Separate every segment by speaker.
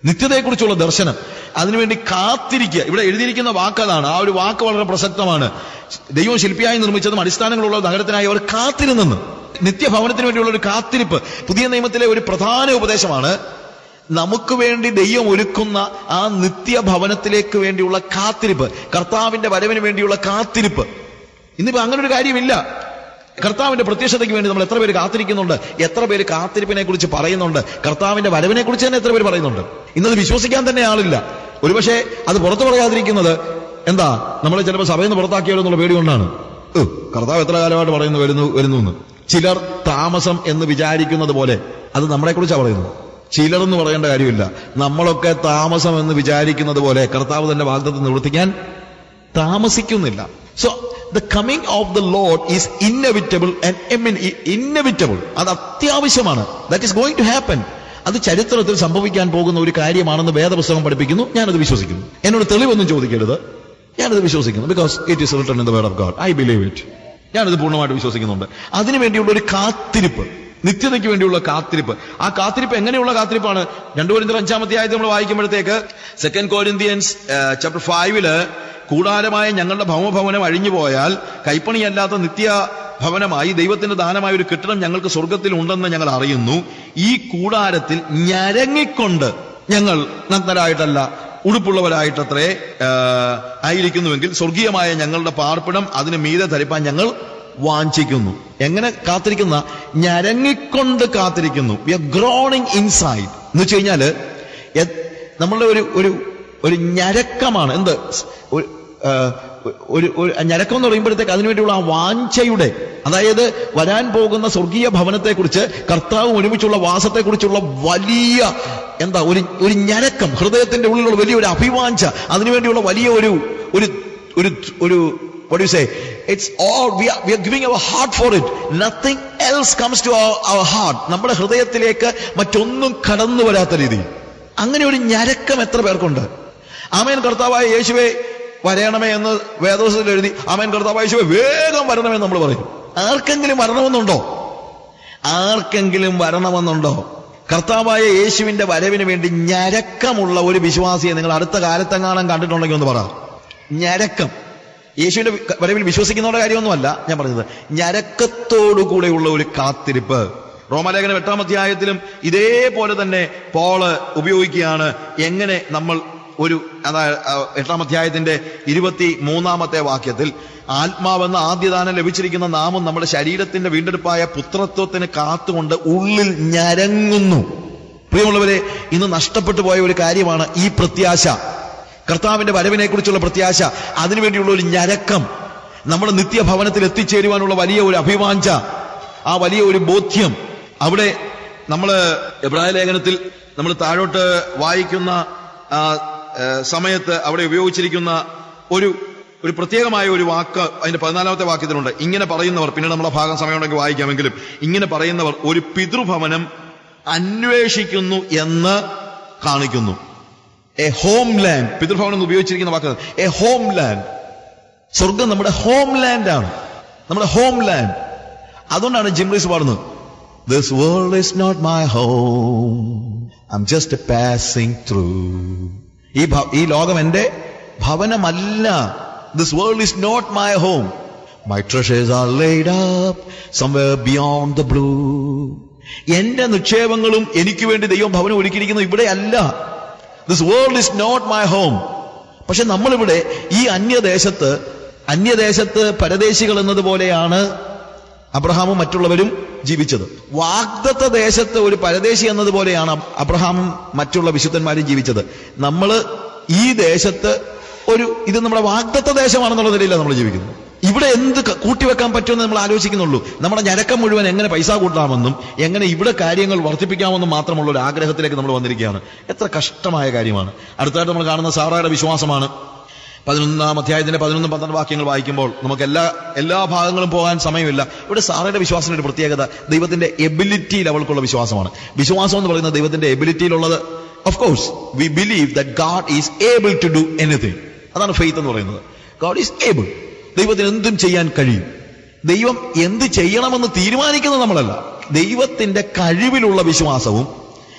Speaker 1: നിത്യതയെക്കുറിച്ചുള്ള ദർശനം അതിനുവേണ്ടി കാത്തിരിക്കുക ഇവിടെ എഴുതിയിരിക്കുന്ന വാക്ക് അതാണ് ആ ഒരു വാക്ക് വളരെ പ്രസക്തമാണ് ദൈവം ശില്പിയായി നിർമ്മിച്ചതും അടിസ്ഥാനങ്ങളുള്ള നഗരത്തിനായി അവർ കാത്തിരുന്നെന്ന് നിത്യഭവനത്തിന് വേണ്ടിയുള്ള ഒരു കാത്തിരിപ്പ് പുതിയ നിയമത്തിലെ ഒരു പ്രധാന ഉപദേശമാണ് നമുക്ക് വേണ്ടി ദൈവം ഒരുക്കുന്ന ആ നിത്യഭവനത്തിലേക്ക് വേണ്ടിയുള്ള കാത്തിരിപ്പ് കർത്താവിന്റെ വരവിന് വേണ്ടിയുള്ള കാത്തിരിപ്പ് ഇന്നിപ്പോ അങ്ങനെ ഒരു കാര്യമില്ല കർത്താവിന്റെ പ്രത്യക്ഷതയ്ക്ക് വേണ്ടി നമ്മൾ എത്ര പേര് കാത്തിരിക്കുന്നുണ്ട് എത്ര പേര് കാത്തിരിപ്പിനെ കുറിച്ച് പറയുന്നുണ്ട് കർത്താവിന്റെ വരവിനെ കുറിച്ച് തന്നെ എത്ര പേര് പറയുന്നുണ്ട് ഇന്നത് വിശ്വസിക്കാൻ തന്നെ ആളില്ല ഒരുപക്ഷെ അത് പുറത്തു പറയാതിരിക്കുന്നത് എന്താ നമ്മൾ ചിലപ്പോൾ സഭയിൽ നിന്ന് പുറത്താക്കിയാലോ എന്നുള്ള പേടി കൊണ്ടാണ് ഓ കർത്താവ് എത്ര കാലമായിട്ട് പറയുന്നു വരുന്നു വരുന്നു എന്ന് ചിലർ താമസം എന്ന് വിചാരിക്കുന്നത് പോലെ അത് നമ്മളെ കുറിച്ചാണ് പറയുന്നത് ചിലർ എന്ന് പറയേണ്ട കാര്യമില്ല നമ്മളൊക്കെ താമസം എന്ന് വിചാരിക്കുന്നത് പോലെ കർത്താവ് തന്നെ വാഗ്ദത്തം നിവർത്തിക്കാൻ താമസിക്കുന്നില്ല so the coming of the Lord is inevitable and inevitable അത് അത്യാവശ്യമാണ് that is going to happen അത് ചരിത്രത്തിൽ സംഭവിക്കാൻ പോകുന്ന ഒരു കാര്യമാണെന്ന് വേദപുസ്തകം പഠിപ്പിക്കുന്നു ഞാനത് വിശ്വസിക്കുന്നു എന്നോട് തെളിവൊന്നും ചോദിക്കരുത് ഞാനത് വിശ്വസിക്കുന്നു because it is written in the word of God I believe it ഞാനത് പൂർണ്ണമായിട്ട് വിശ്വസിക്കുന്നുണ്ട് അതിനു വേണ്ടിയുള്ള ഒരു കാത്തിരിപ്പ് നിത്യതയ്ക്ക് വേണ്ടിയുള്ള കാത്തിരിപ്പ് ആ കാത്തിരിപ്പ് എങ്ങനെയുള്ള കാത്തിരിപ്പാണ് രണ്ടു കോരിന്തർ അഞ്ചാമത്തെ ആയത് നമ്മൾ വായിക്കുമ്പോഴത്തേക്ക് സെക്കൻഡ് കോരിന്ത്യൻസ് ചാപ്റ്റർ ഫൈവില് കൂടാരമായ ഞങ്ങളുടെ ഭൗമഭവനം അഴിഞ്ഞു പോയാൽ കൈപ്പണിയല്ലാത്ത നിത്യ ഭവനമായി ദൈവത്തിന്റെ ദാനമായ ഒരു കെട്ടിടം ഞങ്ങൾക്ക് സ്വർഗത്തിൽ ഉണ്ടെന്ന് ഞങ്ങൾ അറിയുന്നു ഈ കൂടാരത്തിൽ ഞരങ്ങിക്കൊണ്ട് ഞങ്ങൾ നഗ്നരായിട്ടല്ല ഉടുപ്പുള്ളവരായിട്ടത്രേ ആ, ആയിരിക്കുന്നുവെങ്കിൽ സ്വർഗീയമായ ഞങ്ങളുടെ പാർപ്പിടം അതിന് മീതെ ധരിപ്പാൻ ഞങ്ങൾ വാഞ്ചിക്കുന്നു എങ്ങനെ കാത്തിരിക്കുന്ന ഞരങ്ങിക്കൊണ്ട് കാത്തിരിക്കുന്നു വി ആർ ഗ്രോണിങ് ഇൻസൈഡ് എന്ന് വെച്ച് കഴിഞ്ഞാല് എ- നമ്മളുടെ ഒരു ഒരു ഒരു ഞരക്കമാണ് എന്ത് ഒരു ആ, ഒരു ഒരു ഞരക്കം എന്ന് പറയുമ്പോഴത്തേക്ക് അതിനുവേണ്ടിയുള്ള ആ വാഞ്ചയുടെ അതായത് വരാൻ പോകുന്ന സ്വർഗീയ ഭവനത്തെക്കുറിച്ച് കർത്താവ് ഒരുമിച്ചുള്ള വാസത്തെക്കുറിച്ചുള്ള വലിയ എന്താ ഒരു ഒരു ഞരക്കം ഹൃദയത്തിന്റെ ഉള്ളിലുള്ള വലിയൊരു അഭിവാഞ്ച അതിനുവേണ്ടിയുള്ള വലിയ ഒരു ഒരു ഒരു ഒരു what do you say it's all we are, we are giving our heart for it nothing else comes to our, our heart നമ്മുടെ ഹൃദയത്തിലേക്ക് മറ്റൊന്നും കടന്നു വരാത്ത രീതിയിൽ അങ്ങനെ ഒരു ഞരക്കം എത്ര പേർക്കുണ്ട് ആമേൻ കർത്താവായ യേശുവെ വരയണമേ എന്ന് വേദോസത്തിൽ എഴുതി ആമേൻ കർത്താവായ യേശുവെ വേഗം വരണമെന്ന് നമ്മൾ പറയും ആർക്കെങ്കിലും വരണമെന്നുണ്ടോ ആർക്കെങ്കിലും വരണമെന്നുണ്ടോ കർത്താവായ യേശുവിന്റെ വരവിന് വേണ്ടി ഞരക്കമുള്ള ഒരു വിശ്വാസിയെ നിങ്ങൾ അടുത്ത കാലത്തെങ്ങാനും കണ്ടിട്ടുണ്ടെങ്കിൽ ഒന്ന് പറ ഞരക്കം യേശുവിന്റെ വി- വരവിൽ വിശ്വസിക്കുന്നവരുടെ കാര്യമൊന്നുമല്ല ഞാൻ പറഞ്ഞത് ഞരക്കത്തോടു കൂടെയുള്ള ഒരു കാത്തിരിപ്പ് റോമാലേഖനം എട്ടാം അധ്യായത്തിലും ഇതേപോലെ തന്നെ പോള് ഉപയോഗിക്കുകയാണ് എങ്ങനെ നമ്മൾ ഒരു അതായത് ആ, എട്ടാം അധ്യായത്തിന്റെ ഇരുപത്തി മൂന്നാമത്തെ വാക്യത്തിൽ ആത്മാവെന്ന ആദ്യദാനം ലഭിച്ചിരിക്കുന്ന നാമം നമ്മുടെ ശരീരത്തിന്റെ വീണ്ടെടുപ്പായ പുത്രത്വത്തിന് കാത്തുകൊണ്ട് ഉള്ളിൽ ഞരങ്ങുന്നു പ്രിയമുള്ളവരെ ഇന്ന് നഷ്ടപ്പെട്ടു പോയ ഒരു കാര്യമാണ് ഈ പ്രത്യാശ കർത്താവിന്റെ വരവിനെ കുറിച്ചുള്ള പ്രത്യാശ അതിനുവേണ്ടിയുള്ള ഒരു ഞരക്കം നമ്മുടെ നിത്യഭവനത്തിൽ എത്തിച്ചേരുവാനുള്ള വലിയ ഒരു അഭിവാഞ്ച ആ വലിയ ഒരു ബോധ്യം അവിടെ നമ്മൾ എബ്രായ ലേഖനത്തിൽ നമ്മൾ താഴോട്ട് വായിക്കുന്ന ആ, ഏ, സമയത്ത് അവിടെ ഉപയോഗിച്ചിരിക്കുന്ന ഒരു ഒരു പ്രത്യേകമായ ഒരു വാക്ക് അതിന്റെ പതിനാലാമത്തെ വാക്യത്തിലുണ്ട് ഇങ്ങനെ പറയുന്നവർ പിന്നീട് നമ്മളെ ഭാഗം സമയമുണ്ടെങ്കിൽ വായിക്കാമെങ്കിലും ഇങ്ങനെ പറയുന്നവർ ഒരു പിതൃഭവനം അന്വേഷിക്കുന്നു എന്ന് കാണിക്കുന്നു എ ഹോം ലാൻഡ് പിതൃഭവനം എന്ന് ഉപയോഗിച്ചിരിക്കുന്ന വാക്ക് എ ഹോം ലാൻഡ് സ്വർഗം നമ്മുടെ ഹോം ലാൻഡ് ആണ് നമ്മുടെ ഹോം ലാൻഡ് അതുകൊണ്ടാണ് ജിംറീസ് പാടുന്നത് this world is not my home I'm just passing through ഈ ഭ- ഈ ലോകം എന്റെ ഭവനമല്ല this world is not my home my treasures are laid up somewhere beyond the blue എന്റെ നിക്ഷേപങ്ങളും എനിക്ക് വേണ്ടി ദൈവം ഭവനം ഒരുക്കിയിരിക്കുന്നത് ഇവിടെയല്ല this world is not my home പക്ഷെ നമ്മളിവിടെ ഈ അന്യദേശത്ത് അന്യദേശത്ത് പരദേശികൾ എന്നതുപോലെയാണ് അബ്രഹാമും മറ്റുള്ളവരും ജീവിച്ചത് വാഗ്ദത്ത ദേശത്ത് ഒരു പരദേശി എന്നതുപോലെയാണ് അബ്- അബ്രഹാമും മറ്റുള്ള വിശുദ്ധന്മാരും ജീവിച്ചത് നമ്മൾ ഈ ദേശത്ത് ഒരു ഇത് നമ്മുടെ വാഗ്ദത്ത ദേശമാണെന്നുള്ള നിലയിലാണ് നമ്മൾ ജീവിക്കുന്നത് ഇവിടെ എന്ത് ക- കൂട്ടിവെക്കാൻ പറ്റുമെന്ന് നമ്മൾ ആലോചിക്കുന്നുള്ളൂ നമ്മുടെ ഞരക്കം മുഴുവൻ എങ്ങനെ പൈസ കൂട്ടാമെന്നും എങ്ങനെ ഇവിടെ കാര്യങ്ങൾ വർദ്ധിപ്പിക്കാമെന്നും മാത്രമുള്ള ഒരു ആഗ്രഹത്തിലേക്ക് നമ്മൾ വന്നിരിക്കുകയാണ് എത്ര കഷ്ടമായ കാര്യമാണ് അടുത്തായിട്ട് നമ്മൾ കാണുന്ന സാറായുടെ വിശ്വാസമാണ് പതിനൊന്നാം അധ്യായത്തിന്റെ പതിനൊന്നും പന്ത്രണ്ട് വാക്യങ്ങൾ വായിക്കുമ്പോൾ നമുക്ക് എല്ലാ എല്ലാ ഭാഗങ്ങളും പോകാൻ സമയമില്ല ഇവിടെ സാറയുടെ വിശ്വാസത്തിന്റെ ഒരു പ്രത്യേകത ദൈവത്തിന്റെ എബിലിറ്റിയിൽ അവൾക്കുള്ള വിശ്വാസമാണ് വിശ്വാസം എന്ന് പറയുന്നത് ദൈവത്തിന്റെ എബിലിറ്റിയിലുള്ളത് of course we believe that God is able to do anything അതാണ് ഫെയ്ത്ത് എന്ന് പറയുന്നത് ഗാഡ് ഈസ് ഏബിൾ ദൈവത്തിന് എന്തും ചെയ്യാൻ കഴിയും ദൈവം എന്ത് ചെയ്യണമെന്ന് തീരുമാനിക്കുന്നത് നമ്മളല്ല ദൈവത്തിന്റെ കഴിവിലുള്ള വിശ്വാസവും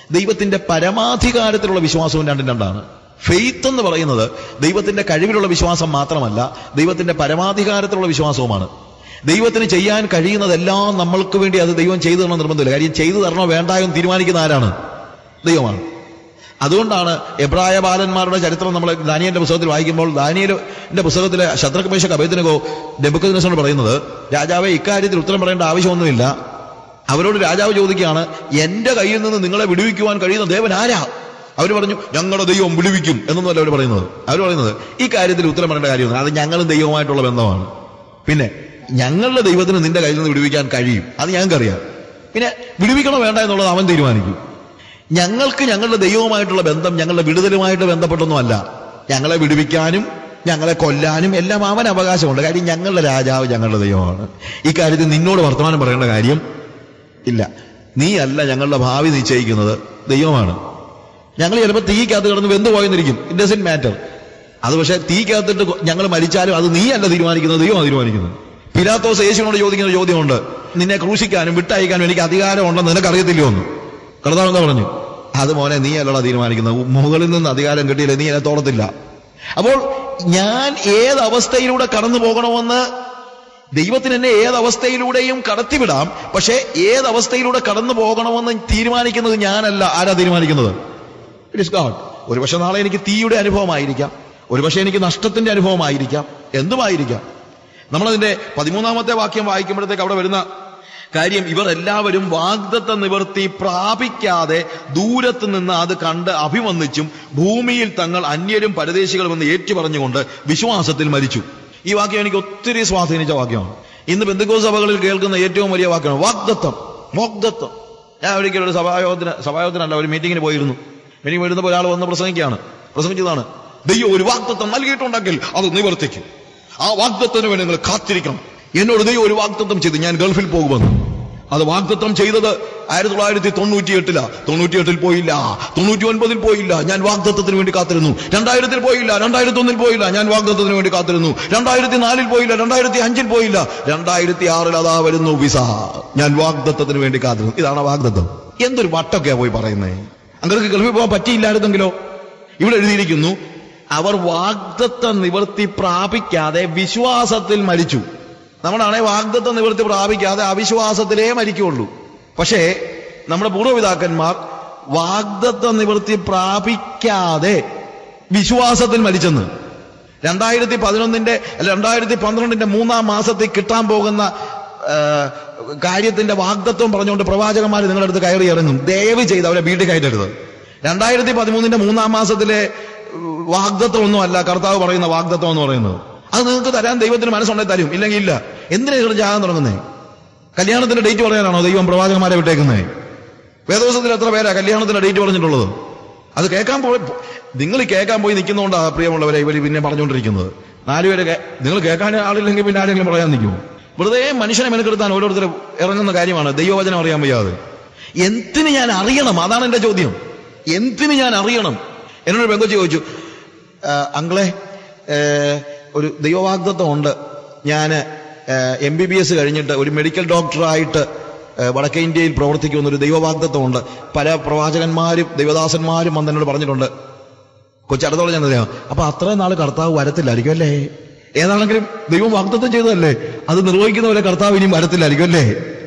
Speaker 1: ദൈവത്തിന്റെ പരമാധികാരത്തിലുള്ള വിശ്വാസവും രണ്ടും രണ്ടാണ് ഫെയ്ത്ത് എന്ന് പറയുന്നത് ദൈവത്തിന്റെ കഴിവിലുള്ള വിശ്വാസം മാത്രമല്ല ദൈവത്തിന്റെ പരമാധികാരത്തിലുള്ള വിശ്വാസവുമാണ് ദൈവത്തിന് ചെയ്യാൻ കഴിയുന്നതെല്ലാം നമ്മൾക്ക് വേണ്ടി അത് ദൈവം ചെയ്തു തരണം നിർബന്ധമില്ല കാര്യം ചെയ്തു തരണോ വേണ്ടായോ എന്ന് തീരുമാനിക്കുന്ന ആരാണ് ദൈവമാണ് അതുകൊണ്ടാണ് എബ്രായ ബാലന്മാരുടെ ചരിത്രം നമ്മൾ ദാനിയന്റെ പുസ്തകത്തിൽ വായിക്കുമ്പോൾ ദാനിയലിന്റെ പുസ്തകത്തിലെ ശത്രുഘ് മേശക് അഭയത്തിനകോ ഡെബുക്കദിനസോട് പറയുന്നത് രാജാവെ ഇക്കാര്യത്തിൽ ഉത്തരം പറയേണ്ട ആവശ്യമൊന്നുമില്ല അവരോട് രാജാവ് ചോദിക്കുകയാണ് എന്റെ കയ്യിൽ നിന്ന് നിങ്ങളെ വിടുവിക്കുവാൻ കഴിയുന്ന ദേവൻ ആരാ അവർ പറഞ്ഞു ഞങ്ങളുടെ ദൈവം വിടുവിക്കും എന്നൊന്നുമല്ല അവർ പറയുന്നത് അവർ പറയുന്നത് ഈ കാര്യത്തിൽ ഉത്തരം പറയേണ്ട കാര്യമൊന്നും അത് ഞങ്ങളും ദൈവവുമായിട്ടുള്ള ബന്ധമാണ് പിന്നെ ഞങ്ങളുടെ ദൈവത്തിന് നിന്റെ കയ്യിൽ നിന്ന് വിടുവിക്കാൻ കഴിയും അത് ഞങ്ങൾക്കറിയാം പിന്നെ വിടുവിക്കണോ വേണ്ട എന്നുള്ളത് അവൻ തീരുമാനിക്കും ഞങ്ങൾക്ക് ഞങ്ങളുടെ ദൈവവുമായിട്ടുള്ള ബന്ധം ഞങ്ങളുടെ വിടുതലുമായിട്ട് ബന്ധപ്പെട്ടൊന്നുമല്ല ഞങ്ങളെ വിടുവിക്കാനും ഞങ്ങളെ കൊല്ലാനും എല്ലാം അവൻ അവകാശമുണ്ട് കാര്യം ഞങ്ങളുടെ രാജാവ് ഞങ്ങളുടെ ദൈവമാണ് ഈ കാര്യത്തിൽ നിന്നോട് വർത്തമാനം പറയേണ്ട കാര്യം ഇല്ല നീ അല്ല ഞങ്ങളുടെ ഭാവി നിശ്ചയിക്കുന്നത് ദൈവമാണ് ഞങ്ങൾ ചിലപ്പോൾ തീക്കകത്ത് കിടന്ന് വെന്ത് പോയെന്നിരിക്കും ഇറ്റ് ഡസൻ മാറ്റർ അത് പക്ഷേ തീക്കകത്തിട്ട് ഞങ്ങൾ മരിച്ചാലും അത് നീ അല്ല തീരുമാനിക്കുന്നത് ദൈവമാണ് തീരുമാനിക്കുന്നത് പിലാത്തോസ് യേശുവിനോട് ചോദിക്കുന്ന ഒരു ചോദ്യമുണ്ട് നിന്നെ ക്രൂശിക്കാനും വിട്ടയക്കാനും എനിക്ക് അധികാരം ഉണ്ടെന്ന് നിനക്കറിയത്തില്ലയോ എന്ന് കർത്താവ് എന്താ പറഞ്ഞു അത് മോനെ നീ അല്ലടാ തീരുമാനിക്കുന്നത് മുകളിൽ നിന്ന് അധികാരം കിട്ടിയില്ല നീ എന്നെ തോടത്തില്ല അപ്പോൾ ഞാൻ ഏത് അവസ്ഥയിലൂടെ കടന്നു പോകണമെന്ന് ദൈവത്തിന് എന്നെ ഏത് അവസ്ഥയിലൂടെയും കടത്തിവിടാം പക്ഷേ ഏത് അവസ്ഥയിലൂടെ കടന്നു പോകണമെന്ന് തീരുമാനിക്കുന്നത് ഞാനല്ല ആരാ തീരുമാനിക്കുന്നത് ഇറ്റ് ഇസ് ഗാഡ് ഒരുപക്ഷെ നാളെ എനിക്ക് തീയുടെ അനുഭവമായിരിക്കാം ഒരുപക്ഷെ എനിക്ക് നഷ്ടത്തിന്റെ അനുഭവമായിരിക്കാം എന്തുമായിരിക്കാം നമ്മളതിന്റെ പതിമൂന്നാമത്തെ വാക്യം വായിക്കുമ്പോഴത്തേക്ക് അവിടെ വരുന്ന കാര്യം ഇവർ എല്ലാവരും വാഗ്ദത്ത നിവർത്തി പ്രാപിക്കാതെ ദൂരത്ത് നിന്ന് അത് കണ്ട് അഭിവന്ദിച്ചും ഭൂമിയിൽ തങ്ങൾ അന്യരും പരദേശികളും എന്ന് ഏറ്റുപറഞ്ഞുകൊണ്ട് വിശ്വാസത്തിൽ മരിച്ചു ഈ വാക്യം എനിക്ക് ഒത്തിരി സ്വാധീനിച്ച വാക്യമാണ് ഇന്ന് ബന്ധുക്കോ സഭകളിൽ കേൾക്കുന്ന ഏറ്റവും വലിയ വാക്യമാണ് വാഗ്ദത്തം വാഗ്ദത്തം ഞാൻ ഒരിക്കലും ഒരു സഭായോഗത്തിന് സഭായോഗത്തിനല്ല ഒരു മീറ്റിങ്ങിന് പോയിരുന്നു മീറ്റിംഗ് വരുന്നപ്പോൾ ഒരാൾ വന്ന് പ്രസംഗിക്കുകയാണ് പ്രസംഗിച്ചതാണ് ദൈവം ഒരു വാഗ്ദത്തം നൽകിയിട്ടുണ്ടെങ്കിൽ അത് നിവർത്തിക്കും ആ വാഗ്ദത്തത്തിന് വേണ്ടി നിങ്ങൾ കാത്തിരിക്കണം എന്നോട് ദൈവം ഒരു വാഗ്ദത്തം ചെയ്തു ഞാൻ ഗൾഫിൽ പോകുമെന്ന് അത് വാഗ്ദത്തം ചെയ്തത് ആയിരത്തി തൊള്ളായിരത്തി തൊണ്ണൂറ്റി എട്ടിലാ തൊണ്ണൂറ്റി എട്ടിൽ പോയില്ല തൊണ്ണൂറ്റി ഒൻപതിൽ പോയില്ല ഞാൻ വാഗ്ദത്തത്തിന് വേണ്ടി കാത്തിരുന്നു രണ്ടായിരത്തിൽ പോയില്ല രണ്ടായിരത്തി ഒന്നിൽ പോയില്ല ഞാൻ വാഗ്ദത്തത്തിന് വേണ്ടി കാത്തിരുന്നു രണ്ടായിരത്തി നാലിൽ പോയില്ല രണ്ടായിരത്തി അഞ്ചിൽ പോയില്ല രണ്ടായിരത്തി ആറിൽ അതാ വരുന്നു വിസ ഞാൻ വാഗ്ദത്തത്തിന് വേണ്ടി കാത്തിരുന്നു ഇതാണ് വാഗ്ദത്തം എന്തൊരു വട്ടൊക്കെയാ പോയി പറയുന്നേ അങ്ങനെ ഗൾഫിൽ പോകാൻ പറ്റിയില്ലായിരുന്നെങ്കിലോ ഇവിടെ എഴുതിയിരിക്കുന്നു അവർ വാഗ്ദത്ത നിവർത്തി പ്രാപിക്കാതെ വിശ്വാസത്തിൽ മരിച്ചു നമ്മളാണെ വാഗ്ദത്ത നിവർത്തി പ്രാപിക്കാതെ അവിശ്വാസത്തിലേ മരിക്കുള്ളൂ പക്ഷേ നമ്മുടെ പൂർവ്വപിതാക്കന്മാർ വാഗ്ദത്ത നിവർത്തി പ്രാപിക്കാതെ വിശ്വാസത്തിൽ മരിച്ചെന്ന് രണ്ടായിരത്തി പതിനൊന്നിന്റെ അല്ല രണ്ടായിരത്തി പന്ത്രണ്ടിന്റെ മൂന്നാം മാസത്തിൽ കിട്ടാൻ പോകുന്ന ആ, കാര്യത്തിന്റെ വാഗ്ദത്വം പറഞ്ഞുകൊണ്ട് പ്രവാചകന്മാർ നിങ്ങളുടെ അടുത്ത് കയറി ഇറങ്ങും ദയവ് ചെയ്ത് അവരെ വീട്ടിൽ കയറ്റരുത് രണ്ടായിരത്തി പതിമൂന്നിന്റെ മൂന്നാം മാസത്തിലെ വാഗ്ദത്വം ഒന്നും അല്ല കർത്താവ് പറയുന്ന വാഗ്ദത്വം എന്ന് പറയുന്നത് അത് നിങ്ങൾക്ക് തരാൻ ദൈവത്തിന് മനസ്സുണ്ടെങ്കിൽ തരും ഇല്ലെങ്കിൽ ഇല്ല എന്തിനാ നിങ്ങൾ ജാഗം തുടങ്ങുന്നേ കല്യാണത്തിന്റെ ഡേറ്റ് പറയാനാണോ ദൈവം പ്രവാചകന്മാരെ വിട്ടേക്കുന്നത് വേദോസത്തിൽ എത്ര പേരാ കല്യാണത്തിന്റെ ഡേറ്റ് പറഞ്ഞിട്ടുള്ളത് അത് കേൾക്കാൻ പോയി നിങ്ങൾ കേൾക്കാൻ പോയി നിൽക്കുന്നതുകൊണ്ടാണ് പ്രിയമുള്ളവരെ ഇവർ പിന്നെ പറഞ്ഞുകൊണ്ടിരിക്കുന്നത് നാലുപേരെ കേ- നിങ്ങൾ കേൾക്കാൻ ആളില്ലെങ്കിൽ പിന്നെ ആരെങ്കിലും പറയാൻ നിൽക്കുമോ വെറുതെ മനുഷ്യനെ മെനക്കെടുത്താൻ ഓരോരുത്തർ ഇറങ്ങുന്ന കാര്യമാണ് ദൈവവചനം അറിയാൻ വയ്യാതെ എന്തിന് ഞാൻ അറിയണം അതാണ് എന്റെ ചോദ്യം എന്തിന് ഞാൻ അറിയണം എന്നോട് പെങ്കൊച്ചി ചോദിച്ചു "ആ, അങ്കിളെ ഏ, ഒരു ദൈവവാഗ്ദത്വം ഉണ്ട് ഞാൻ എം ബി ബി എസ് കഴിഞ്ഞിട്ട് ഒരു മെഡിക്കൽ ഡോക്ടറായിട്ട് ഏ, വടക്കേ ഇന്ത്യയിൽ പ്രവർത്തിക്കുന്ന ഒരു ദൈവവാഗ്ദത്വം ഉണ്ട് പല പ്രവാചകന്മാരും ദൈവദാസന്മാരും വന്ന് എന്നോട് പറഞ്ഞിട്ടുണ്ട് കൊച്ചടത്തോളം ഞാൻ അറിയാം അപ്പൊ അത്രയും നാൾ കർത്താവ് വരത്തില്ലായിരിക്കും അല്ലേ ഏതാണെങ്കിലും ദൈവം വാഗ്ദത്വം ചെയ്തതല്ലേ അത് നിർവഹിക്കുന്നവരെ കർത്താവ് ഇനിയും വരത്തില്ലായിരിക്കും അല്ലേ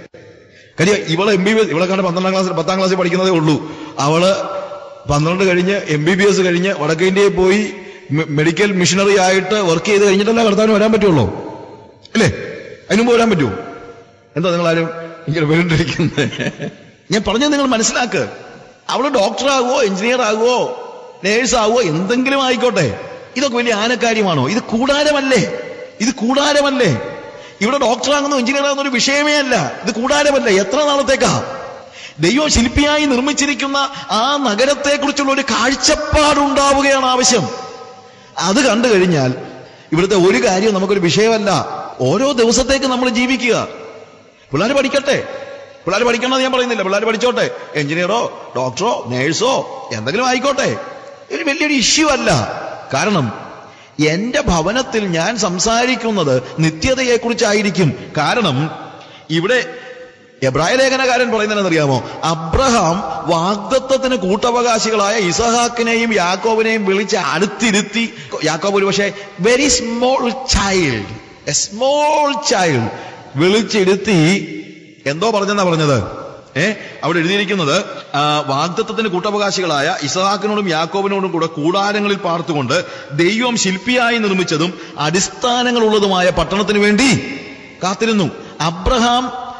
Speaker 1: കാര്യം ഇവള് എം ബി ബി എസ് ഇവളെ കണ്ട് പന്ത്രണ്ടാം ക്ലാസ്സിൽ പത്താം ക്ലാസ്സിൽ പഠിക്കുന്നതേ ഉള്ളൂ അവള് പന്ത്രണ്ട് കഴിഞ്ഞ് എം ബി ബി എസ് കഴിഞ്ഞ് വടക്കേ ഇന്ത്യയിൽ പോയി മെ- മെഡിക്കൽ മിഷണറി ആയിട്ട് വർക്ക് ചെയ്ത് കഴിഞ്ഞിട്ടല്ല കർത്താവിന് വരാൻ പറ്റുള്ളൂ അല്ലേ അതിനു മുമ്പ് വരാൻ പറ്റുമോ എന്താ നിങ്ങളാരും ഇങ്ങനെ വീണ്ടിരിക്കുന്നത് ഞാൻ പറഞ്ഞത് നിങ്ങൾ മനസ്സിലാക്ക് അവള് ഡോക്ടർ ആകുവോ എഞ്ചിനീയർ ആകുവോ നേഴ്സ് ആകുവോ എന്തെങ്കിലും ആയിക്കോട്ടെ ഇതൊക്കെ വലിയ ആനക്കാര്യമാണോ ഇത് കൂടാരമല്ലേ ഇത് കൂടാരമല്ലേ ഇവിടെ ഡോക്ടർ ആകുന്നോ എഞ്ചിനീയർ ആകുന്ന ഒരു വിഷയമേ അല്ല ഇത് കൂടാരമല്ല എത്ര നാളത്തേക്കാ ദൈവം ശില്പിയായി നിർമ്മിച്ചിരിക്കുന്ന ആ നഗരത്തെക്കുറിച്ചുള്ള ഒരു കാഴ്ചപ്പാടുണ്ടാവുകയാണ് ആവശ്യം അത് കണ്ടു കഴിഞ്ഞാൽ ഇവിടുത്തെ ഒരു കാര്യവും നമുക്കൊരു വിഷയമല്ല ഓരോ ദിവസത്തേക്ക് നമ്മൾ ജീവിക്കുക പിള്ളേർ പഠിക്കട്ടെ പിള്ളേർ പഠിക്കണമെന്ന് ഞാൻ പറയുന്നില്ല പിള്ളേർ പഠിച്ചോട്ടെ എഞ്ചിനീയറോ ഡോക്ടറോ നേഴ്സോ എന്തെങ്കിലും ആയിക്കോട്ടെ ഒരു വലിയൊരു ഇഷ്യൂ അല്ല കാരണം എന്റെ ഭവനത്തിൽ ഞാൻ സംസാരിക്കുന്നത് നിത്യതയെക്കുറിച്ചായിരിക്കും കാരണം ഇവിടെ എബ്രായ ലേഖനകാരൻ പറയുന്നതെന്നറിയാമോ അബ്രഹാം വാഗ്ദത്വത്തിന് കൂട്ടവകാശികളായ ഇസഹാക്കിനെയും യാക്കോബിനെയും വിളിച്ച് അടുത്തിരുത്തി യാക്കോബ് ഒരു പക്ഷേ very small child a small child വിളിച്ചിരുത്തി എന്തോ പറഞ്ഞെന്നാ പറഞ്ഞത് ഏ അവിടെ എഴുതിയിരിക്കുന്നത് ആ, വാഗ്ദത്തത്തിന് കൂട്ടവകാശികളായ ഇസഹാക്കിനോടും യാക്കോബിനോടും കൂടെ കൂടാരങ്ങളിൽ പാർത്തുകൊണ്ട് ദൈവം ശില്പിയായി നിർമ്മിച്ചതും അടിസ്ഥാനങ്ങളുള്ളതുമായ പട്ടണത്തിന് വേണ്ടി കാത്തിരുന്നു അബ്രഹാം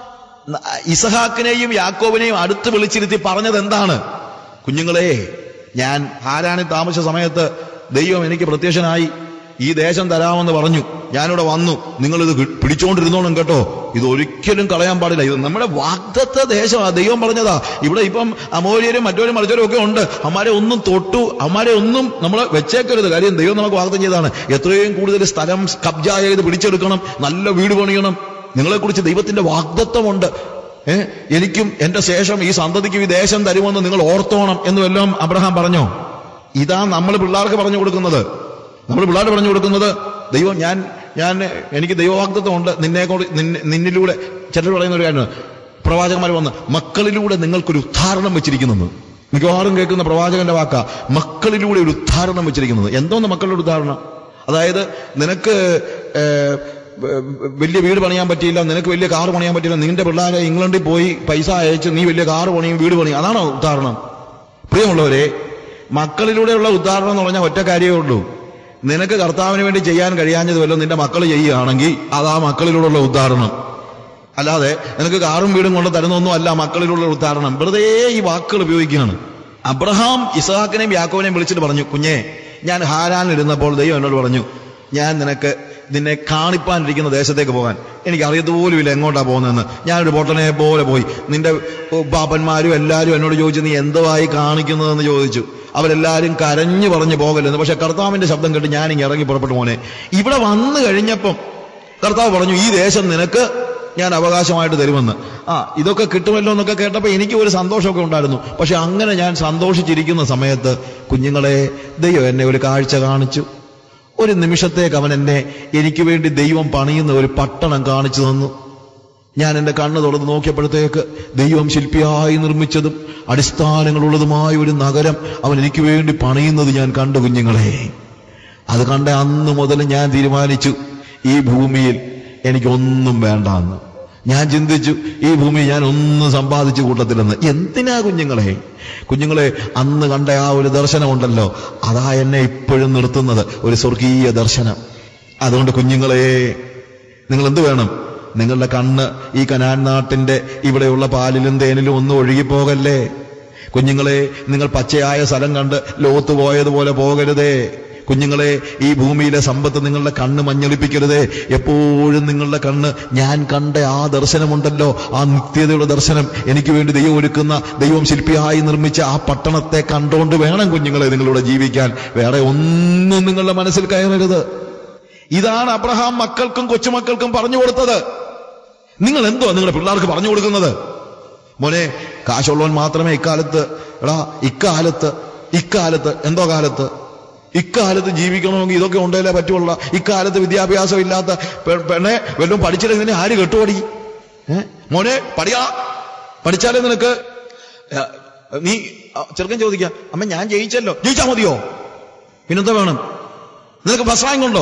Speaker 1: ന- ഇസഹാക്കിനെയും യാക്കോബിനെയും അടുത്ത് വിളിച്ചിരുത്തി പറഞ്ഞത് എന്താണ് കുഞ്ഞുങ്ങളെ ഞാൻ ഹാരാനിൽ താമസിച്ച സമയത്ത് ദൈവം എനിക്ക് പ്രത്യക്ഷനായി ഈ ദേശം തരാമെന്ന് പറഞ്ഞു ഞാനിവിടെ വന്നു നിങ്ങളിത് പി- പിടിച്ചോണ്ടിരുന്നോണം കേട്ടോ ഇത് ഒരിക്കലും കളയാൻ പാടില്ല ഇത് നമ്മുടെ വാഗ്ദത്ത ദേശമാ ദൈവം പറഞ്ഞതാ ഇവിടെ ഇപ്പം അമോര്യരും മറ്റോരും മറിച്ചവരും ഒക്കെ ഉണ്ട് അമ്മാരെ ഒന്നും തൊട്ടു അമ്മാരെ ഒന്നും നമ്മൾ വെച്ചേക്കരുത് കാര്യം ദൈവം നമുക്ക് വാഗ്ദം ചെയ്തതാണ് എത്രയും കൂടുതൽ സ്ഥലം കബ്ജ ചെയ്ത് പിടിച്ചെടുക്കണം നല്ല വീട് പണിയണം നിങ്ങളെക്കുറിച്ച് ദൈവത്തിന്റെ വാഗ്ദത്വമുണ്ട് ഏ എനിക്കും എന്റെ ശേഷം ഈ സന്തതിക്കും ഈ ദേശം തരുമെന്ന് നിങ്ങൾ ഓർത്തോണം എന്നും എല്ലാം അബ്രഹാം പറഞ്ഞോ ഇതാ നമ്മൾ പിള്ളേർക്ക് പറഞ്ഞു കൊടുക്കുന്നത് നമ്മൾ പിള്ളേർ പറഞ്ഞു കൊടുക്കുന്നത് ദൈവം ഞാൻ ഞാൻ എനിക്ക് ദൈവവാഗ്ദത്വം ഉണ്ട് നിന്നെ കൊണ്ട് നിന്നെ- നിന്നിലൂടെ ചിലർ പറയുന്ന ഒരു കാര്യമാണ് പ്രവാചകന്മാർ വന്ന് മക്കളിലൂടെ നിങ്ങൾക്കൊരു ഉദാഹരണം വെച്ചിരിക്കുന്നത് മിക്കവാറും കേൾക്കുന്ന പ്രവാചകന്റെ വാക്ക മക്കളിലൂടെ ഒരു ഉദാഹരണം വെച്ചിരിക്കുന്നത് എന്തോന്ന് മക്കളുടെ ഉദാഹരണം അതായത് നിനക്ക് ഏർ, വ- വലിയ വീട് പണിയാൻ പറ്റിയില്ല നിനക്ക് വലിയ കാർ പണിയാൻ പറ്റിയില്ല നിന്റെ പിള്ളേരെ ഇംഗ്ലണ്ടിൽ പോയി പൈസ അയച്ച് നീ വലിയ കാർ പണിയും വീട് പണിയും അതാണോ ഉദാഹരണം പ്രിയമുള്ളവരെ മക്കളിലൂടെയുള്ള ഉദാഹരണം എന്ന് പറഞ്ഞാൽ ഒറ്റ കാര്യമേ ഉള്ളൂ നിനക്ക് കർത്താവിന് വേണ്ടി ചെയ്യാൻ കഴിയാഞ്ഞത് വല്ലതും നിന്റെ മക്കൾ ചെയ്യുകയാണെങ്കിൽ അത് ആ മക്കളിലൂടെയുള്ള ഉദാഹരണം അല്ലാതെ നിനക്ക് കാറും വീടും കൊണ്ട് തരുന്നൊന്നും അല്ല മക്കളിലുള്ള ഉദാഹരണം വെറുതെ ഈ വാക്കുകൾ ഉപയോഗിക്കുകയാണ് അബ്രഹാം ഇസഹാക്കിനെയും യാക്കോവിനെയും വിളിച്ചിട്ട് പറഞ്ഞു കുഞ്ഞെ ഞാൻ ഹാരാനിരുന്നപ്പോൾ ദൈവം എന്നോട് പറഞ്ഞു ഞാൻ നിനക്ക് നിന്നെ കാണിപ്പാനിരിക്കുന്ന ദേശത്തേക്ക് പോകാൻ എനിക്ക് അറിയത്തുപോലുമില്ല എങ്ങോട്ടാ പോകുന്നതെന്ന് ഞാനൊരു പൊട്ടനെ പോലെ പോയി നിന്റെ പാപ്പന്മാരും എല്ലാവരും എന്നോട് ചോദിച്ചു നീ എന്തുവായി കാണിക്കുന്നതെന്ന് ചോദിച്ചു അവരെല്ലാവരും കരഞ്ഞു പറഞ്ഞു പോകല്ലെന്ന് പക്ഷെ കർത്താവിന്റെ ശബ്ദം കേട്ട് ഞാനിങ്ങ് ഇറങ്ങി പുറപ്പെട്ടു മോനെ ഇവിടെ വന്നു കഴിഞ്ഞപ്പം കർത്താവ് പറഞ്ഞു ഈ ദേശം നിനക്ക് ഞാൻ അവകാശമായിട്ട് തരുമെന്ന് ആ ഇതൊക്കെ കിട്ടുമല്ലോ എന്നൊക്കെ കേട്ടപ്പോൾ എനിക്ക് ഒരു സന്തോഷമൊക്കെ ഉണ്ടായിരുന്നു പക്ഷെ അങ്ങനെ ഞാൻ സന്തോഷിച്ചിരിക്കുന്ന സമയത്ത് കുഞ്ഞുങ്ങളെ ദൈവം എന്നെ ഒരു കാഴ്ച കാണിച്ചു ഒരു നിമിഷത്തേക്ക് അവൻ എന്നെ എനിക്ക് വേണ്ടി ദൈവം പണിയുന്ന ഒരു പട്ടണം കാണിച്ചു തന്നു ഞാൻ എൻ്റെ കണ്ണ് തുറന്ന് നോക്കിയപ്പോഴത്തേക്ക് ദൈവം ശില്പിയായി നിർമ്മിച്ചതും അടിസ്ഥാനങ്ങളുള്ളതുമായ ഒരു നഗരം അവൻ എനിക്ക് വേണ്ടി പണിയുന്നത് ഞാൻ കണ്ടു കുഞ്ഞുങ്ങളെ അത് കണ്ട അന്ന് മുതൽ ഞാൻ തീരുമാനിച്ചു ഈ ഭൂമിയിൽ എനിക്കൊന്നും വേണ്ടാന്ന് ഞാൻ ചിന്തിച്ചു ഈ ഭൂമി ഞാൻ ഒന്നും സമ്പാദിച്ചു കൂട്ടത്തില്ലെന്ന് എന്തിനാ കുഞ്ഞുങ്ങളെ കുഞ്ഞുങ്ങളെ അന്ന് കണ്ട ആ ഒരു ദർശനമുണ്ടല്ലോ അതാ എന്നെ ഇപ്പോഴും നിർത്തുന്നത് ഒരു സ്വർഗീയ ദർശനം അതുകൊണ്ട് കുഞ്ഞുങ്ങളെ നിങ്ങൾ എന്ത് വേണം നിങ്ങളുടെ കണ്ണ് ഈ കനാൻ നാട്ടിന്റെ ഇവിടെയുള്ള പാലിലും തേനിലും ഒന്നും ഒഴുകിപ്പോകല്ലേ കുഞ്ഞുങ്ങളെ നിങ്ങൾ പച്ചയായ സ്ഥലം കണ്ട് ലോത്ത് പോയതുപോലെ പോകരുതേ കുഞ്ഞുങ്ങളെ ഈ ഭൂമിയിലെ സമ്പത്ത് നിങ്ങളുടെ കണ്ണ് മഞ്ഞളിപ്പിക്കരുതേ എപ്പോഴും നിങ്ങളുടെ കണ്ണ് ഞാൻ കണ്ട ആ ദർശനമുണ്ടല്ലോ ആ നിത്യതയുടെ ദർശനം എനിക്ക് വേണ്ടി ദൈവം ഒരുക്കുന്ന ദൈവം ശില്പിയായി നിർമ്മിച്ച ആ പട്ടണത്തെ കണ്ടുകൊണ്ട് വേണം കുഞ്ഞുങ്ങളെ നിങ്ങളിവിടെ ജീവിക്കാൻ വേറെ ഒന്നും നിങ്ങളുടെ മനസ്സിൽ കയറരുത് ഇതാണ് അബ്രഹാം മക്കൾക്കും കൊച്ചുമക്കൾക്കും പറഞ്ഞു കൊടുത്തത് നിങ്ങൾ എന്തോ നിങ്ങളുടെ പിള്ളേർക്ക് പറഞ്ഞു കൊടുക്കുന്നത് മോനെ കാശുള്ളവൻ മാത്രമേ ഇക്കാലത്ത് എടാ ഇക്കാലത്ത് ഇക്കാലത്ത് എന്തോ കാലത്ത് ഇക്കാലത്ത് ജീവിക്കണമെങ്കിൽ ഇതൊക്കെ ഉണ്ടല്ലേ പറ്റുള്ള ഇക്കാലത്ത് വിദ്യാഭ്യാസം ഇല്ലാത്ത പെ- പെണ്ണെ വല്ലതും പഠിച്ചില്ലെങ്കിൽ ആര് കെട്ടുപടി ഏ മോനെ പഠിയാ പഠിച്ചാലേ നിനക്ക് ഏ, നീ ആ, ചെറുക്കൻ ചോദിക്കാം അമ്മ ഞാൻ ജയിച്ചല്ലോ ജയിച്ചാ മതിയോ പിന്നെന്താ വേണം നിനക്ക് ബസ് റാങ്ക് ഉണ്ടോ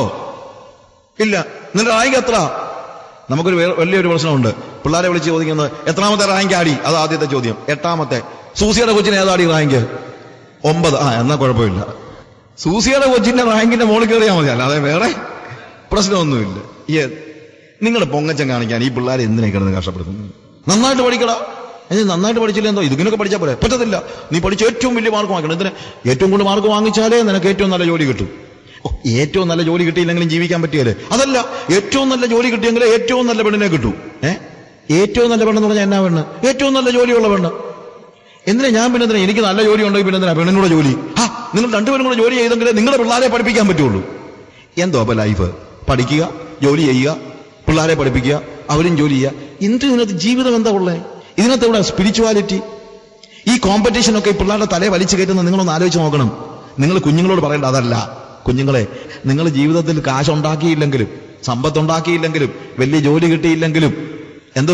Speaker 1: ഇല്ല നിന്റെ റാങ്ക് എത്ര നമുക്കൊരു വേ- വലിയൊരു പ്രശ്നമുണ്ട് പിള്ളേരെ വിളിച്ച് ചോദിക്കുന്നത് എത്രാമത്തെ റാങ്ക് ആടി അത് ആദ്യത്തെ ചോദ്യം എട്ടാമത്തെ സൂസിയുടെ കൊച്ചിന് ഏതാടി റാങ്ക് ഒമ്പത് ആ എന്നാ കുഴപ്പമില്ല സൂസിയുടെ കൊച്ചിന്റെ റാങ്കിന്റെ മുകളിൽ കയറിയാൽ മതി അല്ലാതെ വേറെ പ്രശ്നമൊന്നുമില്ല ഏ നിങ്ങളുടെ പൊങ്ങച്ചം കാണിക്കാൻ ഈ പിള്ളേരെ എന്തിനാ കിടന്ന് കഷ്ടപ്പെടുത്തുന്നത് നന്നായിട്ട് പഠിക്കടാ ഏ നന്നായിട്ട് പഠിച്ചില്ല എന്തോ ഇതിനൊക്കെ പഠിച്ചാൽ പോരെ പറ്റത്തില്ല നീ പഠിച്ച് ഏറ്റവും വലിയ മാർക്ക് വാങ്ങിക്കണം എന്തിനാ ഏറ്റവും കൂടുതൽ മാർക്ക് വാങ്ങിച്ചാലേ നിനക്ക് ഏറ്റവും നല്ല ജോലി കിട്ടും ഓ, ഏറ്റവും നല്ല ജോലി കിട്ടിയില്ലെങ്കിലും ജീവിക്കാൻ പറ്റിയല്ലേ അതല്ല ഏറ്റവും നല്ല ജോലി കിട്ടിയെങ്കിൽ ഏറ്റവും നല്ല പെണ്ണിനെ കിട്ടൂ ഏ ഏറ്റവും നല്ല പെണ്ണെന്ന് പറഞ്ഞാൽ എന്നാ പെണ്ണ് ഏറ്റവും നല്ല ജോലിയുള്ള പെണ്ണ് എന്തിനാ ഞാൻ പിന്നെ എന്തിനാ എനിക്ക് നല്ല ജോലി ഉണ്ടെങ്കിൽ പിന്നെ എന്തിനാ പെണ്ണിനൂടെ ജോലി ആ നിങ്ങൾ രണ്ടുപേരും കൂടെ ജോലി ചെയ്തെങ്കിലേ നിങ്ങളുടെ പിള്ളേരെ പഠിപ്പിക്കാൻ പറ്റുള്ളൂ എന്തോ അപ്പൊ ലൈഫ് പഠിക്കുക ജോലി ചെയ്യുക പിള്ളേരെ പഠിപ്പിക്കുക അവരും ജോലി ചെയ്യുക എന്ത് ഇതിനകത്ത് ജീവിതം എന്താ ഉള്ളേ ഇതിനകത്ത് ഇവിടെ സ്പിരിച്വാലിറ്റി ഈ കോമ്പറ്റീഷൻ ഒക്കെ ഈ പിള്ളേരുടെ തലയെ വലിച്ചു കയറ്റുന്ന നിങ്ങളൊന്ന് ആലോചിച്ച് നോക്കണം നിങ്ങൾ കുഞ്ഞുങ്ങളോട് പറയേണ്ട അതല്ല കുഞ്ഞുങ്ങളെ നിങ്ങൾ ജീവിതത്തിൽ കാശുണ്ടാക്കിയില്ലെങ്കിലും സമ്പത്തുണ്ടാക്കിയില്ലെങ്കിലും വലിയ ജോലി കിട്ടിയില്ലെങ്കിലും എന്ത് വേണം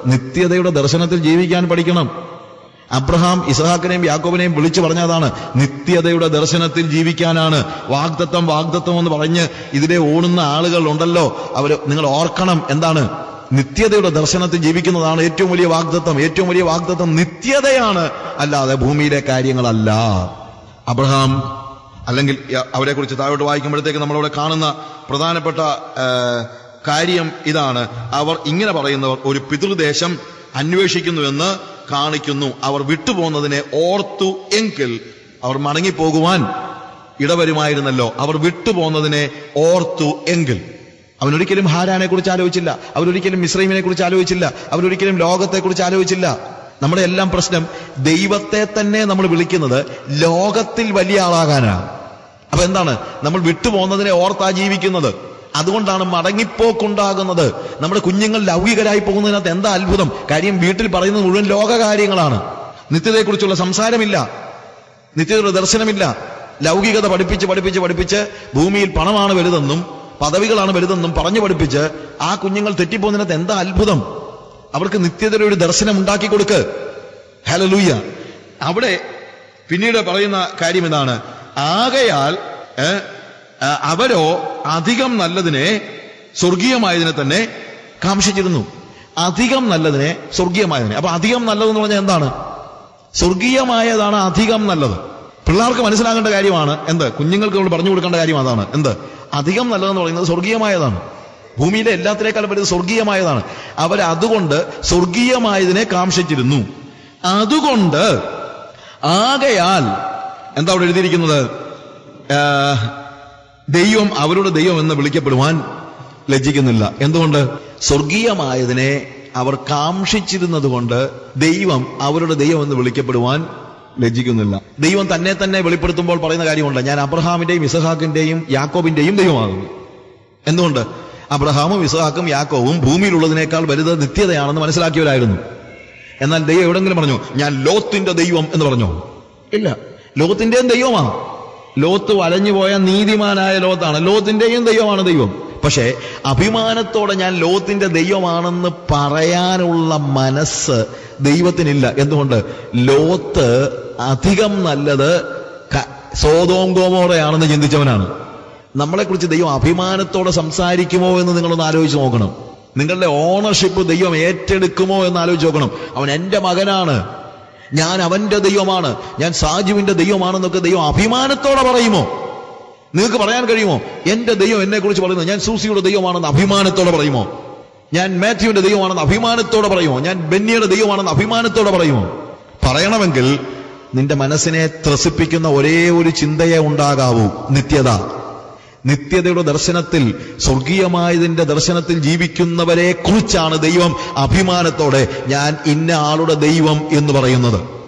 Speaker 1: നിത്യതയുടെ ദർശനത്തിൽ ജീവിക്കാൻ പഠിക്കണം അബ്രഹാം ഇസഹാക്കിനെയും യാക്കോബിനെയും വിളിച്ചു പറഞ്ഞതാണ് നിത്യതയുടെ ദർശനത്തിൽ ജീവിക്കാനാണ് വാഗ്ദത്തം വാഗ്ദത്തം എന്ന് പറഞ്ഞ് ഇതിലെ ഓടുന്ന ആളുകൾ ഉണ്ടല്ലോ അവർ നിങ്ങൾ ഓർക്കണം എന്താണ് നിത്യതയുടെ ദർശനത്തിൽ ജീവിക്കുന്നതാണ് ഏറ്റവും വലിയ വാഗ്ദത്തം ഏറ്റവും വലിയ വാഗ്ദത്തം നിത്യതയാണ് അല്ലാതെ ഭൂമിയിലെ കാര്യങ്ങളല്ല അബ്രഹാം അല്ലെങ്കിൽ അവരെ കുറിച്ച് താഴോട്ട് വായിക്കുമ്പോഴത്തേക്ക് നമ്മളവിടെ കാണുന്ന പ്രധാനപ്പെട്ട ആ, കാര്യം ഇതാണ് അവർ ഇങ്ങനെ പറയുന്നവർ ഒരു പിതൃദേശം അന്വേഷിക്കുന്നുവെന്ന് കാണിക്കുന്നു അവർ വിട്ടുപോകുന്നതിനെ ഓർത്തു എങ്കിൽ അവർ മടങ്ങിപ്പോകുവാൻ ഇടവരുമായിരുന്നല്ലോ അവർ വിട്ടുപോകുന്നതിനെ ഓർത്തു എങ്കിൽ അവനൊരിക്കലും ഹാരാനെ കുറിച്ച് ആലോചിച്ചില്ല അവരൊരിക്കലും മിശ്രൈമിനെ കുറിച്ച് ആലോചിച്ചില്ല അവരൊരിക്കലും ലോകത്തെ കുറിച്ച് ആലോചിച്ചില്ല നമ്മുടെ എല്ലാം പ്രശ്നം ദൈവത്തെ തന്നെ നമ്മൾ വിളിക്കുന്നത് ലോകത്തിൽ വലിയ ആളാകാനാണ് അപ്പൊ എന്താണ് നമ്മൾ വിട്ടുപോകുന്നതിനെ ഓർത്താ ജീവിക്കുന്നത് അതുകൊണ്ടാണ് മടങ്ങിപ്പോക്കുണ്ടാകുന്നത് നമ്മുടെ കുഞ്ഞുങ്ങൾ ലൗകികരായി പോകുന്നതിനകത്ത് എന്താ അത്ഭുതം കാര്യം വീട്ടിൽ പറയുന്നത് മുഴുവൻ ലോക കാര്യങ്ങളാണ് നിത്യതയെക്കുറിച്ചുള്ള സംസാരമില്ല നിത്യതയുടെ ദർശനമില്ല ലൗകികത പഠിപ്പിച്ച് പഠിപ്പിച്ച് പഠിപ്പിച്ച് ഭൂമിയിൽ പണമാണ് വലുതെന്നും പദവികളാണ് വലുതെന്നും പറഞ്ഞു പഠിപ്പിച്ച് ആ കുഞ്ഞുങ്ങൾ തെറ്റിപ്പോകുന്നതിനകത്ത് എന്താ അത്ഭുതം അവർക്ക് നിത്യതയുടെ ഒരു ദർശനം ഉണ്ടാക്കി കൊടുക്ക് ഹലലൂയ അവിടെ പിന്നീട് പറയുന്ന കാര്യം ഇതാണ് ആകയാൽ ഏ, ആ, അവരോ അധികം നല്ലതിനെ സ്വർഗീയമായതിനെ തന്നെ കാംക്ഷിച്ചിരുന്നു അധികം നല്ലതിനെ സ്വർഗീയമായതിനെ അപ്പൊ അധികം നല്ലതെന്ന് പറഞ്ഞാൽ എന്താണ് സ്വർഗീയമായതാണ് അധികം നല്ലത് പിള്ളേർക്ക് മനസ്സിലാകേണ്ട കാര്യമാണ് എന്ത് കുഞ്ഞുങ്ങൾക്ക് നമ്മൾ പറഞ്ഞു കൊടുക്കേണ്ട കാര്യം അതാണ് എന്ത് അധികം നല്ലതെന്ന് പറയുന്നത് സ്വർഗീയമായതാണ് ഭൂമിയിലെ എല്ലാത്തിനേക്കാളും വലുത് സ്വർഗീയമായതാണ് അവർ അതുകൊണ്ട് സ്വർഗീയമായതിനെ കാംക്ഷിച്ചിരുന്നു അതുകൊണ്ട് ആകയാൽ എന്താ അവിടെ എഴുതിയിരിക്കുന്നത് ആ, ദൈവം അവരുടെ ദൈവം എന്ന് വിളിക്കപ്പെടുവാൻ ലജ്ജിക്കുന്നില്ല എന്തുകൊണ്ട് സ്വർഗീയമായതിനെ അവർ കാംക്ഷിച്ചിരുന്നത് കൊണ്ട് ദൈവം അവരുടെ ദൈവം എന്ന് വിളിക്കപ്പെടുവാൻ ലജ്ജിക്കുന്നില്ല ദൈവം തന്നെ തന്നെ വെളിപ്പെടുത്തുമ്പോൾ പറയുന്ന കാര്യമുണ്ട് ഞാൻ അബ്രഹാമിന്റെയും ഇസഹാക്കിന്റെയും യാക്കോബിന്റെയും ദൈവമാകുന്നു എന്തുകൊണ്ട് അബ്രഹാമും ഇസഹാക്കും യാക്കോവും ഭൂമിയിലുള്ളതിനേക്കാൾ വലുത് നിത്യതയാണെന്ന് മനസ്സിലാക്കിയവരായിരുന്നു എന്നാൽ ദൈവം എവിടെങ്കിലും പറഞ്ഞു ഞാൻ ലോത്തിന്റെ ദൈവം എന്ന് പറഞ്ഞു ഇല്ല ലോകത്തിന്റെയും ദൈവമാണ് ലോത്ത് വലഞ്ഞുപോയ നീതിമാനായ ലോത്താണ് ലോത്തിന്റെയും ദൈവമാണ് ദൈവം പക്ഷേ അഭിമാനത്തോടെ ഞാൻ ലോത്തിന്റെ ദൈവമാണെന്ന് പറയാനുള്ള മനസ്സ് ദൈവത്തിനില്ല എന്തുകൊണ്ട് ലോത്ത് അധികം നല്ലത് ക- സോതോം ഗോമോറയാണെന്ന് ചിന്തിച്ചവനാണ് നമ്മളെക്കുറിച്ച് ദൈവം അഭിമാനത്തോടെ സംസാരിക്കുമോ എന്ന് നിങ്ങളൊന്ന് ആലോചിച്ച് നോക്കണം നിങ്ങളുടെ ഓണർഷിപ്പ് ദൈവം ഏറ്റെടുക്കുമോ എന്ന് ആലോചിച്ച് നോക്കണം അവൻ എൻ്റെ മകനാണ് ഞാൻ അവന്റെ ദൈവമാണ് ഞാൻ സാജുവിന്റെ ദൈവമാണെന്നൊക്കെ ദൈവം അഭിമാനത്തോടെ പറയുമോ നിങ്ങൾക്ക് പറയാൻ കഴിയുമോ എന്റെ ദൈവം എന്നെ കുറിച്ച് പറയുന്നു ഞാൻ സൂസിയുടെ ദൈവമാണെന്ന് അഭിമാനത്തോടെ പറയുമോ ഞാൻ മാത്യുവിന്റെ ദൈവമാണെന്ന് അഭിമാനത്തോടെ പറയുമോ ഞാൻ ബെന്നിയുടെ ദൈവമാണെന്ന് അഭിമാനത്തോടെ പറയുമോ പറയണമെങ്കിൽ നിന്റെ മനസ്സിനെ ത്രസിപ്പിക്കുന്ന ഒരേ ഒരു ചിന്തയെ ഉണ്ടാകാവൂ നിത്യത നിത്യതയുടെ ദർശനത്തിൽ സ്വർഗീയമായതിന്റെ ദർശനത്തിൽ ജീവിക്കുന്നവരെ കുറിച്ചാണ് ദൈവം അഭിമാനത്തോടെ ഞാൻ ഇന്ന ആളുടെ ദൈവം എന്ന് പറയുന്നത്